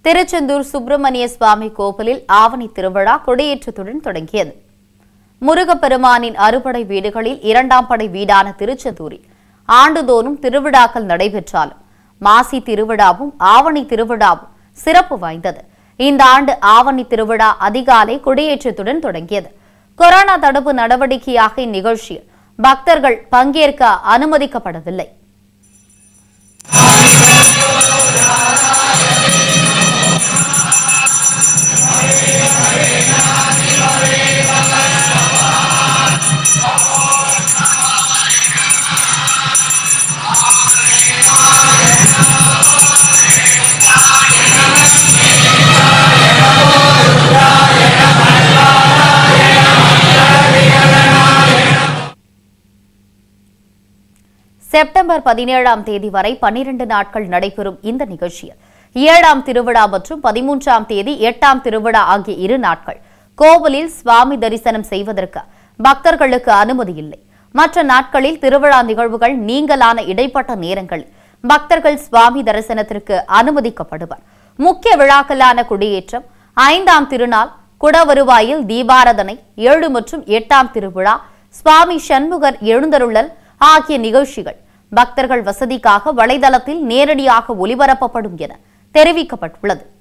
திருச்செந்தூர் சுப்பிரமணிய சுவாமி கோவிலில் ஆவணி திருவிழா கொடியேற்றத்துடன் தொடங்கியது முருகப்பெருமானின் அறுபடை வீடுகளில் இரண்டாம் படை வீடான திருச்செந்தூரில் ஆண்டுதோறும் திருவிழாக்கள் நடைபெற்றாலும் மாசி திருவிழாவும் ஆவணி திருவிழாவும் சிறப்பு வாய்ந்தது இந்த ஆண்டு ஆவணி திருவிழா அதிகாலை கொடியேற்றத்துடன் தொடங்கியது கொரோனா தடுப்பு நடவடிக்கையாக இந்நிகழ்ச்சியில் பக்தர்கள் பங்கேற்க அனுமதிக்கப்படவில்லை செப்டம்பர் பதினேழாம் தேதி வரை பன்னிரண்டு நாட்கள் நடைபெறும் இந்த நிகழ்ச்சியில் ஏழாம் திருவிழா மற்றும் பதிமூன்றாம் தேதி எட்டாம் திருவிழா ஆகிய இரு நாட்கள் கோவிலில் சுவாமி தரிசனம் செய்வதற்கு பக்தர்களுக்கு அனுமதி இல்லை மற்ற நாட்களில் திருவிழா நிகழ்வுகள் நீங்கலான இடைப்பட்ட நேரங்களில் பக்தர்கள் சுவாமி தரிசனத்திற்கு அனுமதிக்கப்படுவர் முக்கிய விழாக்களான குடியேற்றம் ஐந்தாம் திருநாள் குடவருவாயில் தீபாரதனை ஏழு மற்றும் எட்டாம் திருவிழா சுவாமி சண்முகர் எழுந்தருளல் ஆகிய நிகழ்ச்சிகள் பக்தர்கள் வசதிக்காக வலைதளத்தில் நேரடியாக ஒளிபரப்பப்படும் என தெரிவிக்கப்பட்டுள்ளது